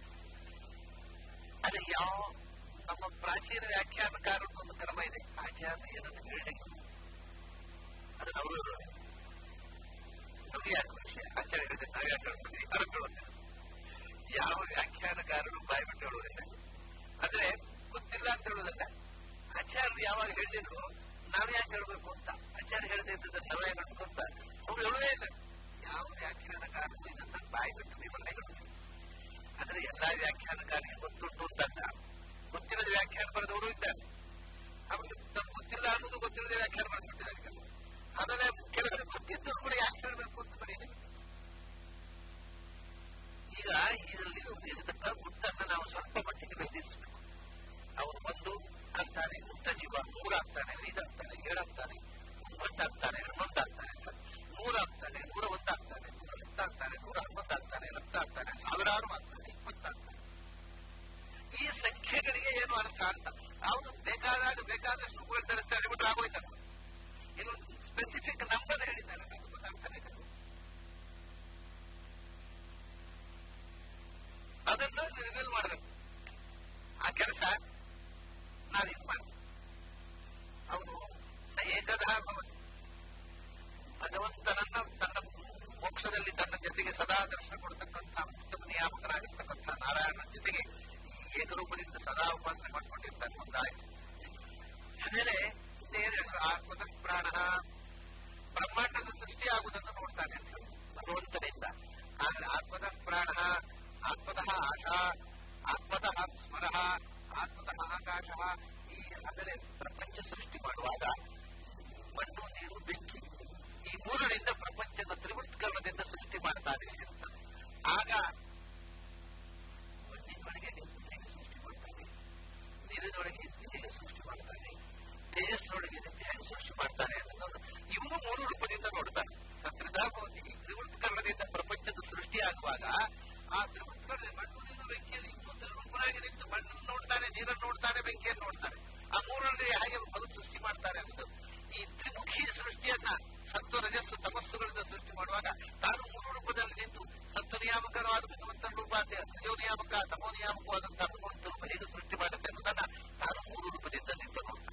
ಅದು ಯಾವ ನಮ್ಮ ಪ್ರಾಚೀನ ವ್ಯಾಖ್ಯಾನಕಾರದ್ದು ಒಂದು ಕ್ರಮ ಇದೆ ಆಚಾರ್ಯ ಏನನ್ನು ಹೇಳಲಿಕ್ಕೆ ಅದನ್ನು ಅವರು ನಮಗೆ ಯಾಕೆ ವಿಷಯ ಆಚಾರ್ಯ ಹೇಳಿದ್ರೆ ನಾವು ಯಾಕೆ ಹೇಳ್ತೀವಿ ಅರ್ಕೊಳ್ಳೋದಿಲ್ಲ ಯಾವ ವ್ಯಾಖ್ಯಾನಕಾರರು ಬಾಯಿ ಬಿಟ್ಟು ಹೇಳುವುದಿಲ್ಲ ಅಂದ್ರೆ ಗೊತ್ತಿಲ್ಲ ಅಂತ ಹೇಳುವುದಲ್ಲ ಆಚಾರ್ಯರು ಯಾವಾಗ ಹೇಳಿದ್ರು ನಾವ್ ಯಾಕೆ ಹೇಳ್ಬೇಕು ಅಂತ ಆಚಾರ್ಯ ಹೇಳದೆ ಇದ್ದದನ್ನ ನಾವೇ ಹೇಳ್ಬೇಕು ಅಂತ ಅವ್ರು ಹೇಳುವುದೇ ಇಲ್ಲ ಯಾವ ವ್ಯಾಖ್ಯಾನಕಾರರು ಇದನ್ನ ಬಾಯಿ ಬಿಟ್ಟು ವಿವರಣೆ ಹೇಳುವುದಿಲ್ಲ ಆದ್ರೆ ಎಲ್ಲಾ ವ್ಯಾಖ್ಯಾನಕಾರರಿಗೆ ಗೊತ್ತುಂಟು ಅಂತಲ್ಲ ಗೊತ್ತಿಲ್ಲದ ವ್ಯಾಖ್ಯಾನ ಬರೆದವರು ಇದ್ದಾರೆ ಅವ್ರಿಗೆ ತಮ್ಗೆ ಗೊತ್ತಿಲ್ಲ ಅನ್ನೋದು ಗೊತ್ತಿಲ್ಲದೆ ವ್ಯಾಖ್ಯಾನ ಬರೆದ್ಬಿಟ್ಟಿದ್ದಾರೆ ಕೆಲವು. ಆಮೇಲೆ ಕೆಲವರಿಗೆ ಗೊತ್ತಿದ್ದರೂ ಕೂಡ ಯಾಕೆ ಹೇಳಬೇಕು ಅಂತ ಬರೀದೆ ಈಗ ಇದರಲ್ಲಿ ಇರತಕ್ಕ ಗುಟ್ಟನ್ನ ನಾವು ಸ್ವಲ್ಪ ಮಟ್ಟಿಗೆ ಭೇದಿಸಬೇಕು ಅವನು ಒಂದು ಆಗ್ತಾನೆ ಮುಕ್ತ ಜೀವ ಮೂರಾಗ್ತಾನೆ ಐದಾಗ್ತಾನೆ ಏಳಾಗ್ತಾನೆ ಒಂಬತ್ತಾಗ್ತಾನೆ ಹನ್ನೊಂದಾಗ್ತಾನೆ ನೂರಾಗ್ತಾನೆ ನೂರ ಒಂದಾಗ್ತಾನೆ ನೂರ ಹತ್ತಾಗ್ತಾನೆ ನೂರ ಹನ್ನೊಂದಾಗ್ತಾನೆ ಹತ್ತಾಗ್ತಾನೆ ಸಾವಿರಾರು ಆಗ್ತಾನೆ ಇಪ್ಪತ್ತಾಗ್ತಾನೆ ಈ ಸಂಖ್ಯೆಗಳಿಗೆ ಏನು ಅರ್ಥ ಅಂತ ಅವನು ಬೇಕಾದಾಗ ಬೇಕಾದಷ್ಟು ರೂಪಗಳು ಧರಿಸ್ತಾನೆ ಬಿಟ್ಟು ಆಗೋಯ್ತಾನೆ ಇನ್ನು ಸ್ಪೆಸಿಫಿಕ್ ನಂಬರ್ ಹೇಳಿದ್ದಾನೆ ನನಗೆ ಗೊತ್ತಾಗ್ತಾನೆ ಇಲ್ಲ. ಅದನ್ನು ರಿವೀಲ್ ಮಾಡಬೇಕು ಆ ಕೆಲಸ ನಾವೀಗ ಮಾಡಿ ಅವನು ಸ ಏಕದಾ ಭವತಿ ಭಗವಂತನನ್ನ ತನ್ನ ಮೋಕ್ಷದಲ್ಲಿ ತನ್ನ ಜೊತೆಗೆ ಸದಾ ದರ್ಶನ ಕೊಡ್ತಕ್ಕಂಥ ಉತ್ತಮ ನಿಯಾಮಕರಾಗಿರ್ತಕ್ಕಂಥ ನಾರಾಯಣನ ಜೊತೆಗೆ ಈ ಏಕರೂಪದಿಂದ ಸದಾ ಉಪಾಸನೆ ಮಾಡ್ಕೊಂಡಿರ್ತಾನೆ ಒಂದಾಯ್ತು ಆಮೇಲೆ ಹಿಂದೆ ಏನು ಹೇಳಿದ್ರು ಆತ್ಮದ ಪ್ರಾಣ ಬ್ರಹ್ಮಾಂಡದ ಸೃಷ್ಟಿಯಾಗುವುದನ್ನು ನೋಡ್ತಾನೆ ಅಂತ ಹೇಳಿ ಭಗವಂತನಿಂದ ಆಮೇಲೆ ಆತ್ಮದ ಪ್ರಾಣ ಆತ್ಮತಃ ಆಶಾ ಆತ್ಮತಃ ಸ್ಮರ ಆತ್ಮತಃ ಆಕಾಶ ಈ ಆಮೇಲೆ ಪ್ರಪಂಚ ಸೃಷ್ಟಿ ಮಾಡುವಾಗ ಮಣ್ಣು ನೀರು ಬೆಂಕಿ ಈ ಮೂರರಿಂದ ಪ್ರಪಂಚದ ತ್ರಿವೃತ್ಕರಣದಿಂದ ಸೃಷ್ಟಿ ಮಾಡ್ತಾನೆ ಅಂತ ಆಗ ಮಣ್ಣಿನೊಳಗೆ ನಿಂತು ಹೇಗೆ ಸೃಷ್ಟಿ ಮಾಡ್ತಾನೆ ನೀರಿನೊಳಗೆ ನಿಂತು ಹೇಗೆ ಸೃಷ್ಟಿ ಮಾಡ್ತಾನೆ ತೇಜಸ್ಸಿನೊಳಗೆ ನಿಂತು ಹೇಗೆ ಸೃಷ್ಟಿ ಮಾಡ್ತಾನೆ ಅನ್ನೋದು ಇವನು ಮೂರು ರೂಪದಿಂದ ನೋಡ್ತಾನೆ ಸತ್ರಿದಾಭವತಿ ಈ ತ್ರಿವೃತ್ಕರಣದಿಂದ ಪ್ರಪಂಚದ ಸೃಷ್ಟಿಯಾಗುವಾಗ ಆ ತ್ರಿವೃತ್ಕರಣ ಮಣ್ಣು ನೀರು ಬೆಂಕಿಯಲ್ಲಿ ಇನ್ನೊಂದು ರೂಪನಾಗಿ ನಿಂತು ಮಣ್ಣನ್ನು ನೋಡ್ತಾನೆ ನೀರನ್ನು ನೋಡ್ತಾನೆ ಬೆಂಕಿಯನ್ನು ನೋಡ್ತಾನೆ ಆ ಮೂರರಲ್ಲಿ ಹೇಗೆ ಬದುಕು ಸೃಷ್ಟಿ ಮಾಡ್ತಾರೆ ಅನ್ನೋದು ಈ ತ್ರಿಮುಖಿ ಸೃಷ್ಟಿಯನ್ನ ಸತ್ವ ರಜಸ್ಸು ತಮಸ್ಸುಗಳಿಂದ ಸೃಷ್ಟಿ ಮಾಡುವಾಗ ತಾನು ಮೂರು ರೂಪದಲ್ಲಿ ನಿಂತು ಸತ್ವ ನಿಯಾಮಕರವಾದ ಭಗವಂತನ ರೂಪ ರಜೋ ನಿಯಾಮಕ ತಮೋ ನಿಯಾಮಕವಾದಂತಹ ಭಗವಂತ ರೂಪ ಹೇಗೆ ಸೃಷ್ಟಿ ಮಾಡುತ್ತೆ ಅನ್ನೋದನ್ನ ತಾನು ಮೂರು ರೂಪದಿಂದ ನಿಂತು ನೋಡ್ತಾನೆ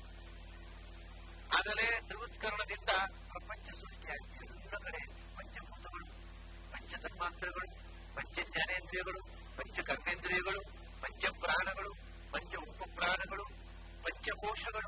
ಆಗಲೇ ತ್ರಿವೃತ್ಕರಣದಿಂದ ಪ್ರಪಂಚ ಸೃಷ್ಟಿಯಾಗಿ ಎಲ್ಲ ಕಡೆ ಪಂಚಭೂತಗಳು ಪಂಚ ತನ್ಮಾತ್ರಗಳು ಪಂಚ ಜ್ಞಾನೇಂದ್ರಿಯಗಳು ಪಂಚ ಕರ್ಮೇಂದ್ರಿಯಗಳು ಪಂಚ ಪ್ರಾಣಗಳು ಪಂಚ ಉಪಪ್ರಾಣಗಳು ಪಂಚಕೋಶಗಳು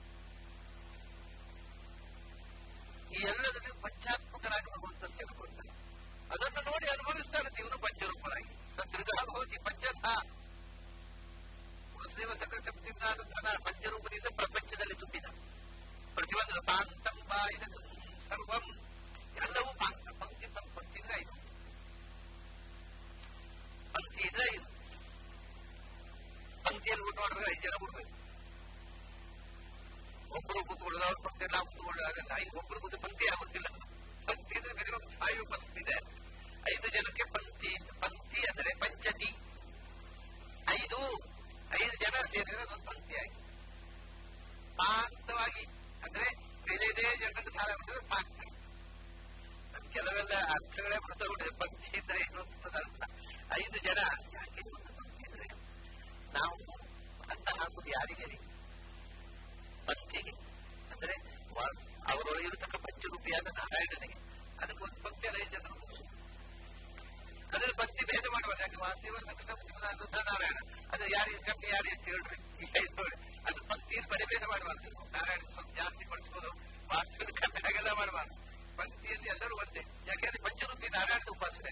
ಈ ಎಲ್ಲದರಲ್ಲಿ ಪಂಚಾತ್ಮಕರಾಗಿ ಭಗವಂತ ಸೇರಿಕೊಳ್ತಾನೆ ಅದನ್ನು ನೋಡಿ ಅನುಭವಿಸ್ತಾನೆ ಇವನು ಪಂಚರೂಪರಾಗಿ ಸತ್ರಿದಾ ಭವತಿ ಪಂಚಧ ವಸುದೇವ ಸಕಲ ಪಂಚರೂಪದಿಂದ ಪ್ರಪಂಚದಲ್ಲಿ ತುಂಬಿದ ಪ್ರತಿಯೊಂದು ಪಾಂತಂ ಬಾಯಿದ ಸರ್ವಂ ಎಲ್ಲವೂ ಪಾಂತ ಪಂಕ್ತಿ ಪಂಕ್ತಿ ಇದ್ರೆ ಇದು ಪಂಕ್ತಿ ಇದ್ರೆ ಇದು ಪಂಕ್ತಿಯಲ್ಲಿ ಊಟ ಮಾಡಿದ್ರೆ ಐದು ಜನ ಬಿಡ್ಬೇಕು ಒಬ್ಬರು ಕೂತ್ಕೊಳ್ಳೋದು ಪಂಕ್ತಿ ನಾವು ಕೂತ್ಕೊಳ್ಳೋದಾಗಲ್ಲ ಈಗ ಒಬ್ಬರು ಕೂತು ಪಂಕ್ತಿ ಆಗುತ್ತಿಲ್ಲ ಪಂಕ್ತಿ ಅಂದ್ರೆ ಬೇರೆ ಫೈವ್ ಪರ್ಸೆಂಟ್ ಇದೆ ಐದು ಜನಕ್ಕೆ ಪಂಕ್ತಿ ಪಂಕ್ತಿ ಅಂದ್ರೆ ಪಂಚತಿ ಐದು ಐದು ಜನ ಸೇರಿದ್ರೆ ಅದೊಂದು ಪಂಕ್ತಿ ಆಗಿ ಪಾಂತವಾಗಿ ಅಂದ್ರೆ ಬೇರೆ ಇದೇ ಜನರಿಗೆ ಸಾಲ ಮಾಡಿದ್ರೆ ಪಾಂತ ನನ್ ಕೆಲವೆಲ್ಲ ಅರ್ಥಗಳೇ ಬಿಡ್ತಗೊಂಡಿದೆ ಪಂಕ್ತಿ ಅಂದ್ರೆ ಏನು ಅಂತ ಅರ್ಥ ಐದು ಜನ ಯಾಕೆ ಒಂದು ಪಂಕ್ತಿ ಅಂದ್ರೆ ನಾವು ಅನ್ನ ಹಾಕುದು ಯಾರಿಗೆ ರೀ? ಪಂಕ್ತಿಗೆ ಅಂದ್ರೆ ವ- ಅವರೊಳಗಿರತಕ್ಕ ಪಂಚರೂಪಿಯಾದ ನಾರಾಯಣನಿಗೆ ಅದಕ್ಕೆ ಒಂದು ಪಂಕ್ತಿಯಲ್ಲಿ ಐದು ಜನರು ಮುಗಿಸು ಅದ್ರಲ್ಲಿ ಭಕ್ತಿ ಭೇದ ಮಾಡಬಾರ್ದು ಯಾಕೆ ವಾಸುದೇವ ಕೃಷ್ಣ ಮುಖ್ಯಮಂತ್ರಿ ನಾರಾಯಣ ಅದು ಯಾರಿಗೆ ಕಮ್ಮಿ ಯಾರು ಅಂತ ಹೇಳ್ರಿ ಈಗ ಇದು ನೋಡಿ ಅದು ಭಕ್ತಿಯಲ್ಲಿ ಬಡಿ ಭೇದ ಮಾಡಬಾರ್ದು ನಾರಾಯಣ ಸ್ವಲ್ಪ ಜಾಸ್ತಿ ಪಡಿಸ್ಬೋದು ವಾಸುದೇವ ಕಮ್ಮಿ ಹಾಗೆಲ್ಲ ಮಾಡಬಾರ್ದು ಭಕ್ತಿಯಲ್ಲಿ ಎಲ್ಲರೂ ಒಂದೇ ಯಾಕೆಂದ್ರೆ ಪಂಚರೂಪಿ ನಾರಾಯಣದ ಉಪಾಸನೆ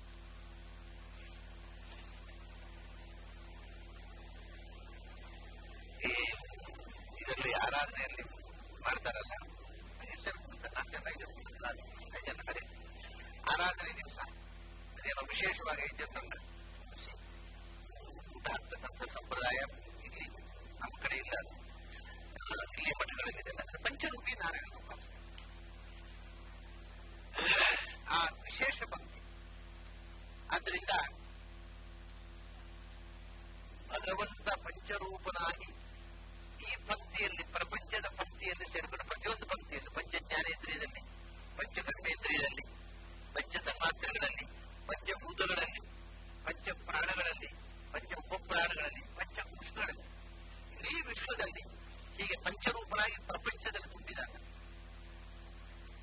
ಈ ಇದರಲ್ಲಿ ಆರಾಧನೆಯಲ್ಲಿ ಮಾಡ್ತಾರಲ್ಲ ಎಷ್ಟು ಜನ ಕೂಡ್ತಾರೆ? ನಾಲ್ಕು ಜನ ಐದು ಜನ ಕೂಡ್ತಾರೆ. ಐದು ಜನ ಅದೇ ಆರಾಧನೆ ದಿವಸ ಅದೇನೋ ವಿಶೇಷವಾಗಿ ಐದು ಜನರನ್ನ ಕರೆಸಿ ಊಟ ಹಾಕ್ತಕ್ಕಂಥ ಸಂಪ್ರದಾಯ ಇಲ್ಲಿ ನಮ್ಮ ಕಡೆ ಇಲ್ಲ ಅದು. ಆ, ಇಲ್ಲಿ ಮಠಗಳಿಗಿದೆ ಅಂದ್ರೆ ಪಂಚರೂಪಿ ನಾರಾಯಣ ಉಪಾಸನೆ ಆ ವಿಶೇಷ ಭಕ್ತಿ ಆದ್ರಿಂದ ಭಗವಂತ ಪಂಚರೂಪನಾಗಿ ಈ ಪಂಕ್ತಿಯಲ್ಲಿ ಪ್ರಪಂಚದ ಪಂಕ್ತಿಯಲ್ಲಿ ಸೇರಿಕೊಂಡು ಪ್ರತಿಯೊಂದು ಪಂಕ್ತಿಯಲ್ಲಿ ಪಂಚ ಜ್ಞಾನೇಂದ್ರಿಯದಲ್ಲಿ ಪಂಚ ಕರ್ಮೇಂದ್ರಿಯದಲ್ಲಿ ಪಂಚ ತನ್ಮಾತ್ರೆಗಳಲ್ಲಿ ಪಂಚಭೂತಗಳಲ್ಲಿ ಪಂಚ ಪ್ರಾಣಗಳಲ್ಲಿ ಪಂಚ ಉಪಪ್ರಾಣಗಳಲ್ಲಿ ಪಂಚಕೋಶಗಳಲ್ಲಿ ಇಡೀ ವಿಶ್ವದಲ್ಲಿ ಹೀಗೆ ಪಂಚರೂಪನಾಗಿ ಪ್ರಪಂಚದಲ್ಲಿ ತುಂಬಿದಾಗ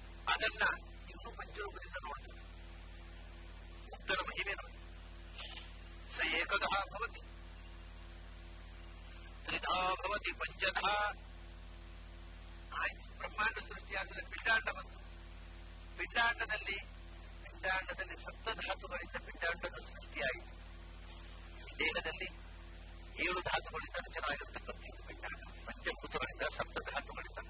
ಅದನ್ನ ಇನ್ನೂ ಪಂಚರೂಪದಿಂದ ನೋಡ್ತಾರೆ ಮುಕ್ತರ ಮಹಿಮೆ ನೋಡಿ ತ್ರಿಧಾ ಭವತಿ ಪಂಚಧಾ ಆಯ್ತು ಬ್ರಹ್ಮಾಂಡ ಸೃಷ್ಟಿಯಾದರೆ ಪಿಂಡಾಂಡ ಬಂತು ಪಿಂಡಾಂಡದಲ್ಲಿ ಪಿಂಡಾಂಡದಲ್ಲಿ ಸಪ್ತಧಾತುಗಳಿಂದ ಪಿಂಡಾಂಡದ ಸೃಷ್ಟಿಯಾಯಿತು ಈ ದೇಹದಲ್ಲಿ ಏಳು ಧಾತುಗಳಿಂದ ರಚನೆಯಾಗಿರ್ತಕ್ಕಂಥ ಪಿಂಡಾಂಡ ಪಂಚಭೂತಗಳಿಂದ ಸಪ್ತಧಾತುಗಳಿಂದ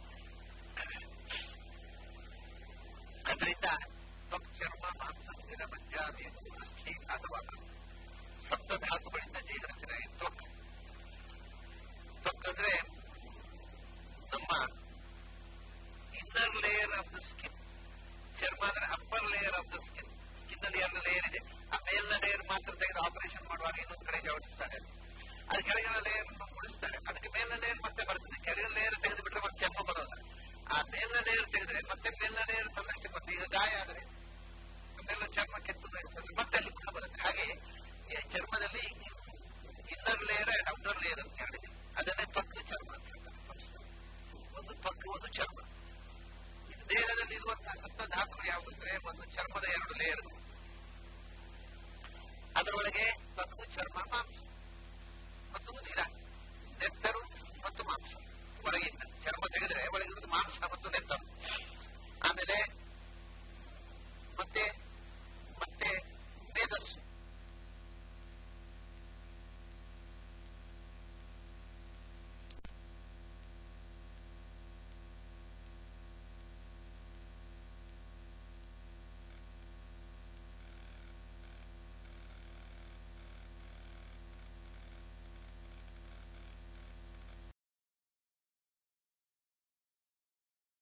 ಅದರಿಂದ ತ್ವಕ್ ಚರ್ಮ ಮಾಂಸ ಸ್ಥಿರ ಮಜ್ಜ ಮೇವು ಅಸ್ಥಿ ಅಥವಾ ಸಪ್ತಧಾತುಗಳಿಂದ ದೇಹ ರಚನೆ ತ್ವಕ್ ತ್ವಕ್ ಅಂದ್ರೆ ನಮ್ಮ inner layer of the skin ಚರ್ಮ ಅಂದ್ರೆ upper layer of the skin skin ಅಲ್ಲಿ ಎರಡು ಲೇಯರ್ ಇದೆ ಆ ಮೇಲಿನ ಲೇಯರ್ ಮಾತ್ರ ತೆಗೆದು ಆಪರೇಷನ್ ಮಾಡುವಾಗ ಇನ್ನೊಂದು ಕಡೆ ಜೋಡಿಸ್ತಾರೆ ಅದು ಕೆಳಗಿನ ಲೇಯರ್ ಉಳಿಸ್ತಾರೆ ಅದಕ್ಕೆ ಮೇಲಿನ ಲೇಯರ್ ಮತ್ತೆ ಬರ್ತದೆ ಕೆಳಗಿನ ಲೇಯರ್ ತೆಗೆದು ಬಿಟ್ರೆ ಮತ್ತೆ ಚರ್ಮ ಬರೋಲ್ಲ ಆ ಮೇಲಿನ ಲೇಯರ್ ತೆಗೆದ್ರೆ ಮತ್ತೆ ಮೇಲಿನ ಲೇಯರ್ ತನ್ನಷ್ಟೇ ಬರ್ತದೆ ಈಗ ಗಾಯ ಆದರೆ ಮೇಲಿನ ಚರ್ಮ ಕೆತ್ತು ಇರ್ತದೆ ಮತ್ತೆ ಅಲ್ಲಿ ಪುನಃ ಬರುತ್ತೆ ಹಾಗೆ ಈ ಚರ್ಮದಲ್ಲಿ inner layer and outer layer ಅಂತ ಹೇಳಿದೆ ಅದನ್ನೇ ತ್ವಕ್ ಚರ್ಮ ಅಂತ ಹೇಳ್ತಾರೆ ಸಂಸ್ಕೃತ ಒಂದು ತ್ವಕ್ ಒಂದು ಚರ್ಮ ಇದು ದೇಹದಲ್ಲಿ ಇರುವಂತಹ ಸಪ್ತ ಧಾತುಗಳು ಯಾವುದಂದ್ರೆ ಒಂದು ಚರ್ಮದ ಎರಡು ಲೇಯರ್ಗಳು